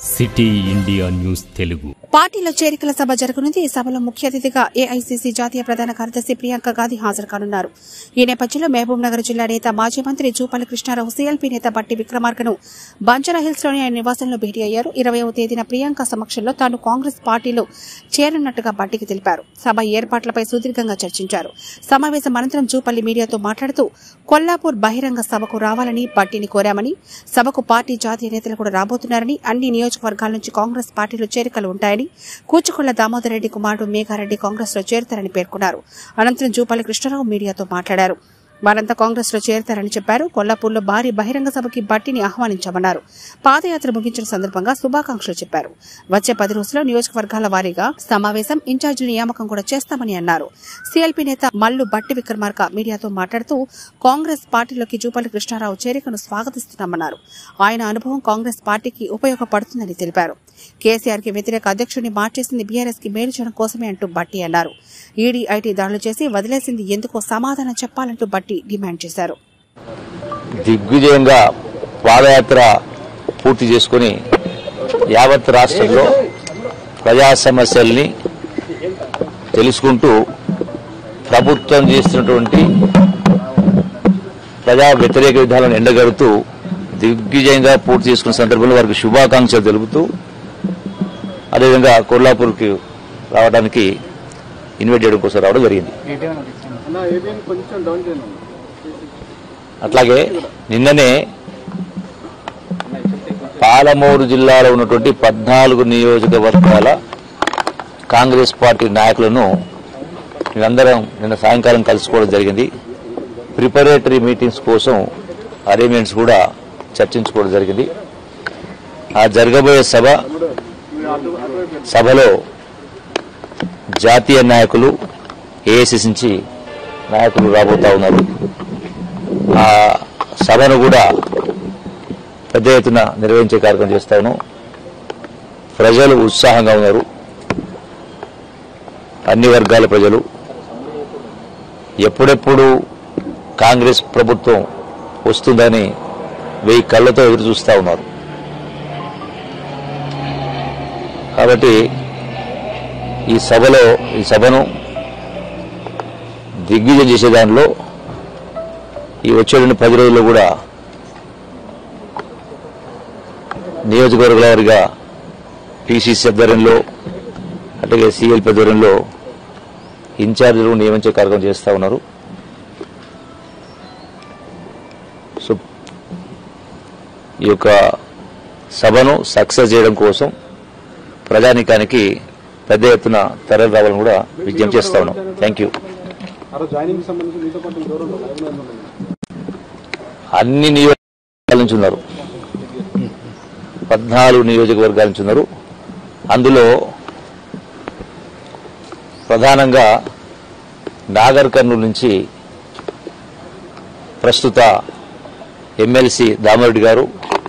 City India news Telugu పార్టీలో చేరికల సభ జరగనుంది ఈ సభలో ముఖ్య అతిథిగా ఏఐసీసీ జాతీయ ప్రధాన కార్యదర్శి ప్రియాంక గాంధీ హాజరు కానున్నారు ఈ నేపథ్యంలో మహబూబ్ నగర్ జిల్లా నేత మాజీ మంత్రి జూపల్లి కృష్ణారావు సీఎల్పీ నేత బట్టి విక్రమార్కను బంజారా హిల్స్ లోని ఆయన నివాసంలో భేటీ అయ్యారు ఇరవయవ తేదీన ప్రియాంక సమక్షంలో తాను కాంగ్రెస్ పార్టీలో చేరనున్నట్టుగా బట్టికి తెలిపారు సభ ఏర్పాట్లపై సుదీర్ఘంగా చర్చించారు సమావేశం అనంతరం జూపల్లి మీడియాతో మాట్లాడుతూ కొల్లాపూర్ బహిరంగ సభకు రావాలని బట్టిని కోరామని సభకు పార్టీ జాతీయ నేతలు కూడా రాబోతున్నారని అన్ని నియోజకవర్గాల నుంచి కాంగ్రెస్ పార్టీలో చేరికలు ఉంటాయని కూచుకొళ్ల దామోదర్ రెడ్డి కుమారుడు మేఘారెడ్డి కాంగ్రెస్ లో చేరుతారని పేర్కొన్నారు అనంతరం జూపల్లి కృష్ణారావు మీడియాతో మాట్లాడారు వారంతా కాంగ్రెస్ లో చేరతారని చెప్పారు కొల్లాపూర్లో భారీ బహిరంగ సభకి బట్టిని ఆహ్వానించామన్నారు పాదయాత్ర ముగించిన సందర్భంగా శుభాకాంక్షలు చెప్పారు వచ్చే పది రోజుల్లో నియోజకవర్గాల వారీగా సమావేశం ఇన్ఛార్జీల నియామకం కూడా చేస్తామని అన్నారు సీఎల్పీ నేత మల్లు బట్టి విక్రమార్క మీడియాతో మాట్లాడుతూ కాంగ్రెస్ పార్టీలోకి జూపల్లి కృష్ణారావు చేరికను స్వాగతిస్తున్నామన్నారు ఆయన అనుభవం కాంగ్రెస్ పార్టీకి ఉపయోగపడుతుందని తెలిపారు కేసీఆర్ కి వ్యతిరేక అధ్యక్షుడిని మార్చేసింది బీఆర్ఎస్ కి మేలు చేయడం కోసమే అంటూ బట్టి అన్నారు ఈడీ ఐటీ దాడులు చేసి వదిలేసింది ఎందుకో సమాధానం చెప్పాలంటూ బట్టి డిమాండ్ చేశారు దిగ్విజయంగా పాదయాత్ర పూర్తి చేసుకుని యావత్ రాష్ట్రంలో ప్రజా సమస్యల్ని తెలుసుకుంటూ ప్రభుత్వం చేస్తున్నటువంటి ప్రజా వ్యతిరేక విధానాలను ఎండగడుతూ దిగ్విజయంగా పూర్తి చేసుకున్న సందర్భంలో వారికి శుభాకాంక్షలు తెలుపుతూ అదేవిధంగా కొల్లాపూర్కి రావడానికి ఇన్వైట్ చేయడం కోసం రావడం జరిగింది అట్లాగే నిన్ననే పాలమూరు జిల్లాలో ఉన్నటువంటి పద్నాలుగు నియోజకవర్గాల కాంగ్రెస్ పార్టీ నాయకులను మేమందరం నిన్న సాయంకాలం కలుసుకోవడం జరిగింది ప్రిపరేటరీ మీటింగ్స్ కోసం అరేంజ్మెంట్స్ కూడా చర్చించుకోవడం జరిగింది ఆ జరగబోయే సభ సభలో జాతీయ నాయకులు ఏఐసిసి నుంచి నాయకులు రాబోతా ఉన్నారు ఆ సభను కూడా పెద్ద ఎత్తున నిర్వహించే కార్యక్రమం చేస్తాను ప్రజలు ఉత్సాహంగా ఉన్నారు అన్ని వర్గాల ప్రజలు ఎప్పుడెప్పుడు కాంగ్రెస్ ప్రభుత్వం వస్తుందని వెయ్యి కళ్ళతో ఎదురు చూస్తూ ఉన్నారు కాబట్టి ఈ సభలో ఈ సభను దిగ్విజయం చేసే దానిలో ఈ వచ్చే పది రోజుల్లో కూడా నియోజకవర్గాల వారిగా పిసిసి ఆధ్వర్యంలో అట్లాగే సిఎల్పి ఆధ్వర్యంలో ఇన్ఛార్జీలు నియమించే కార్యక్రమం చేస్తూ ఉన్నారు సో ఈ యొక్క సభను సక్సెస్ చేయడం కోసం ప్రజానికానికి పెద్ద ఎత్తున తరలి రావాలని కూడా విజ్ఞప్తి చేస్తా ఉన్నాం థ్యాంక్ యూ ఆ రోజు జాయినింగ్ సంబంధించి మీతో కొంచెం దూరంలో లైవ్ లో ఉండండి. అన్ని నియోజకవర్గాల నుంచి ఉన్నారు పద్నాలుగు నియోజకవర్గాల నుంచి ఉన్నారు అందులో ప్రధానంగా నాగర్ కర్నూలు నుంచి ప్రస్తుత ఎమ్మెల్సీ దామరెడ్డి గారు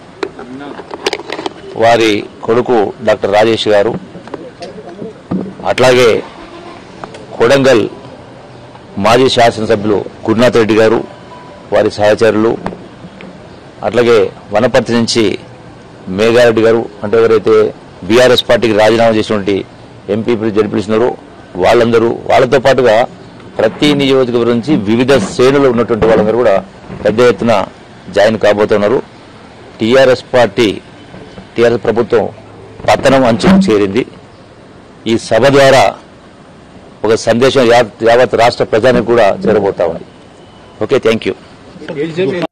వారి కొడుకు డాక్టర్ రాజేష్ గారు అట్లాగే కొడంగల్ మాజీ శాసనసభ్యులు గురునాథ్ రెడ్డి గారు వారి సహచరులు అట్లాగే వనపర్తి నుంచి మేఘారెడ్డి గారు అంటే ఎవరైతే బీఆర్ఎస్ పార్టీకి రాజీనామా చేసినటువంటి ఎంపీ జడిపిస్తున్నారో వాళ్ళందరూ వాళ్ళతో పాటుగా ప్రతి నియోజకవర్గం నుంచి వివిధ శ్రేణులు ఉన్నటువంటి వాళ్ళందరూ కూడా పెద్ద ఎత్తున జాయిన్ కాబోతున్నారు టీఆర్ఎస్ పార్టీ టీఆర్ఎస్ ప్రభుత్వం పతనం అంచుకు చేరింది ఈ సభ ద్వారా ఒక సందేశం యా- యావత్ రాష్ట్ర ప్రజానికి కూడా చేరబోతా ఉంది ఓకే థ్యాంక్ యూ